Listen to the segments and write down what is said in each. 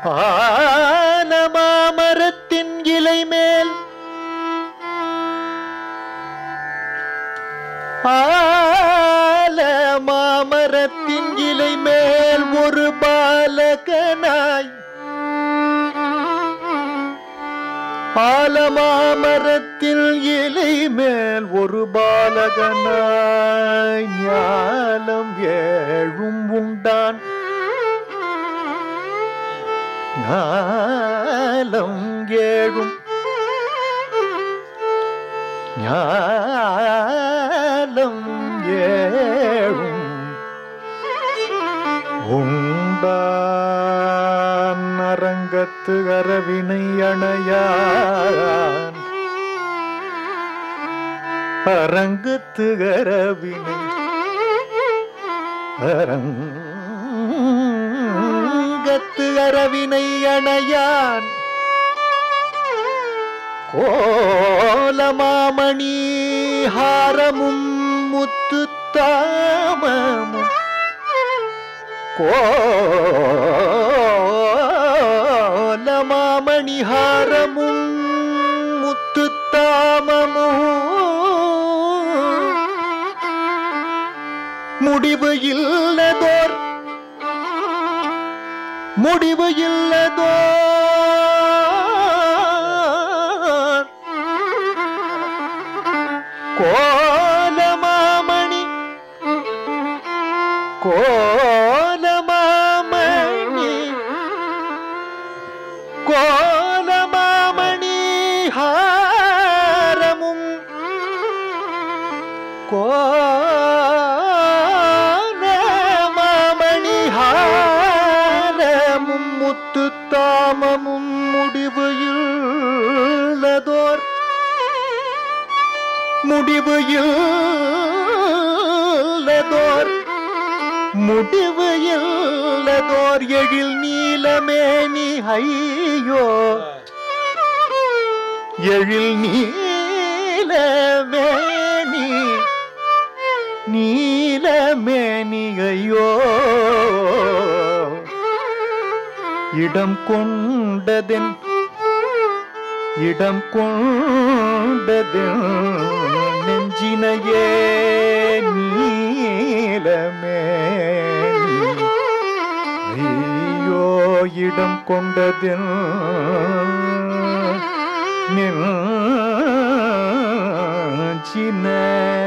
ஆலமாமரத்தின் இலை மேல் ஆலமாமரத்தின் இலை மேல் ஒரு பாலகனாய் ஆலமாமரத்தில் இலை மேல் ஒரு பாலகனாய் ஞாலம் ஏழும் உண்டான் ஞாலம் ஏழும் ஞாலம் ஏழும் உண்டான் அரங்கத்து அரவினை அணையான் அரங்கத்து அரவினை அரங்கத்து அரவினை அணையான் கோலமாமணி ஹாரமும் முத்து தாமமும் கோலமாமணி ஹாரமும் முத்து தாமமும் முடிவு இல்லதோர் முடிவு இல்லதோர் கோலமாமணி கோலமாமணி கோலமாமணி ஹாரமும் கோலமாமணி ஹாரமும் முத்து தாமமும் முடிவு இல்லதோர் முடிவு இல்லதோர் முடிவு இல்லதோர் எழில் நீலமேனி ஐயோ எழில் நீலமேனி நீலமேனி ஐயோ இடம் கொண்டதென் இடம் கொண்டதென் நெஞ்சினையே நீலமேனி ஐயோ இடம் கொண்டதில் சின்ன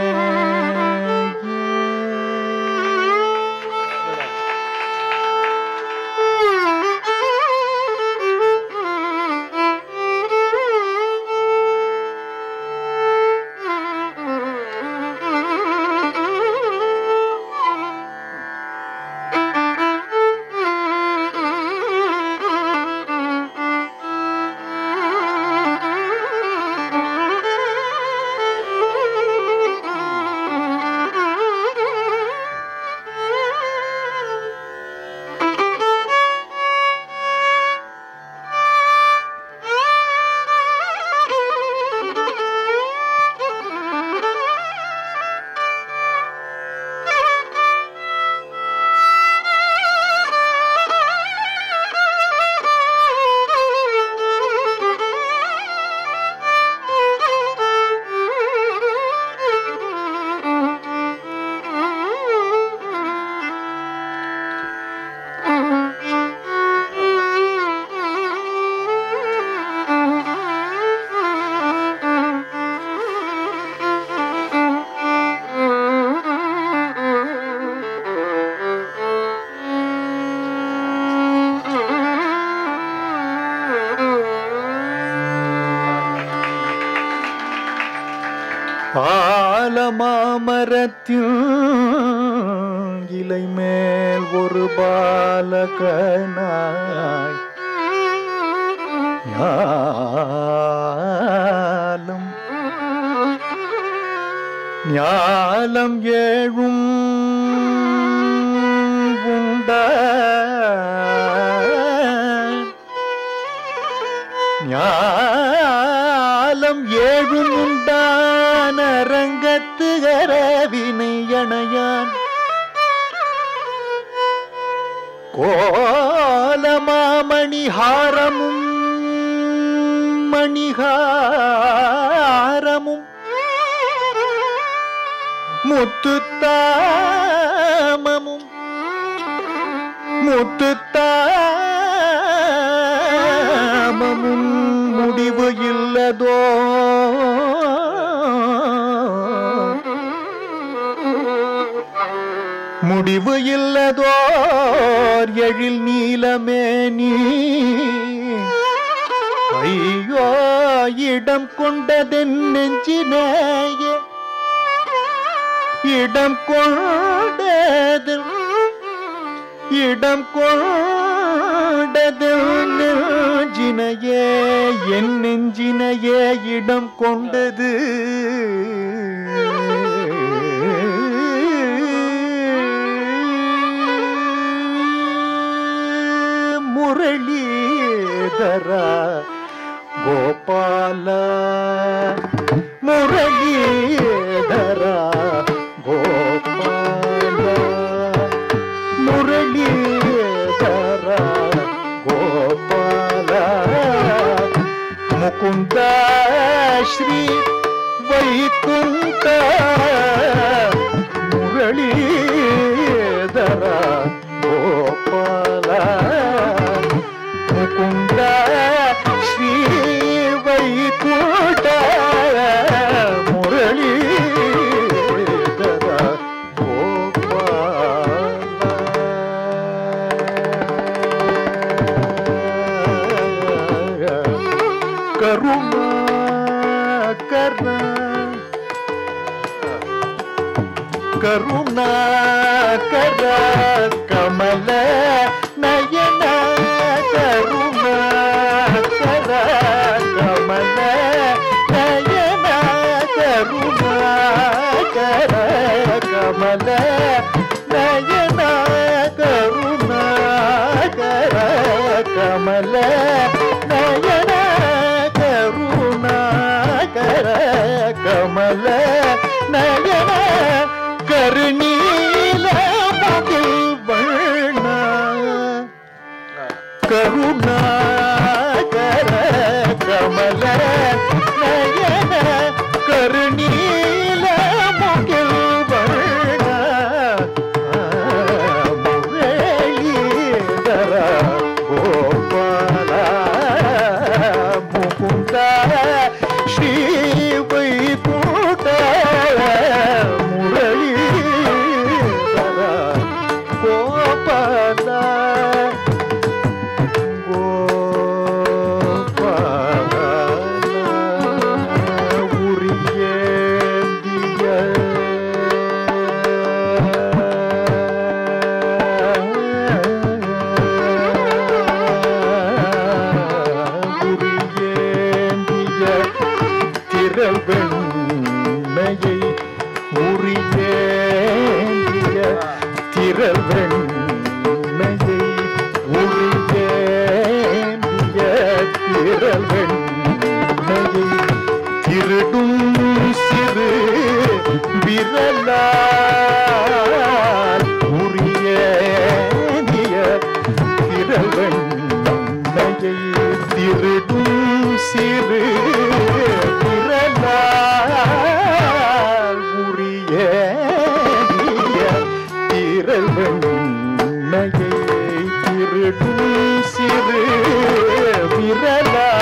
ஆலமாமரத்தில் இலை மேல் ஒரு பாலகனாய் ஞாலம் ஞாலம் ஏழும் உண்டான் ஞாலம் ஏழும் உண்டான ரங்கத்து அரவினை அணையான் கோலமாமணி மணிஹாரமும் மணிஹாரமும் முத்துத்தாமமும் முத்துத்தாமமும் முடிவு இல்லதோ முடிவு இல்லதோர் எழில் நீலமேனி ஐயோ இடம் கொண்டதென் நெஞ்சினேயே இடம் கொண்டது இடம் கொண்டது நெஞ்சினையே என் நெஞ்சினையே இடம் கொண்டது முரளிதரா கோபால முரளிதரா கோபால முரளிதரா கோபால முகுந்த ஸ்ரீ வைகுந்த முரளிதரா கோபால ಮುಕುಂದ ಶ್ರೀ ವೈಕುಂಠ ಮುರಳಿ ಕರುಣಾ ಕರ್ಣ ಕರುಣಾಕರ ಕಮಲ ನಯನ ಕರುಣಾಕರ ಕಮಲ ನಯನ ಕರುಣಾಕರ ಕಮಲ ನಯನ ಕರುಣಾಕರ ಕಮಲ ನಯನ ಕರುಣಾಕರ ಕಮಲ ನಯನ கருணீல முகில் வண்ண கருணாகர கமல நயன கருணீல முகில் வண்ண முரளீதர கோபால முகுந்த ஸ்ரீ வைகுண்ட முரளீதர கோபால கோபால உரியேந்திய உரியேந்திய திரவெண்மையை உரியேந்திய திரவெண்மையை உரியேந்திய திரவெண்மையை திருடும் சிறு விரலால் உரியேந்திய திரவெண்மையை திருடும் சிறு விரலால் உரியேந்திய திரவெண்மையை திருடும் சிறு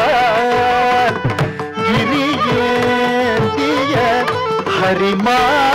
விரலால் கிரியேந்திய ஹரிமா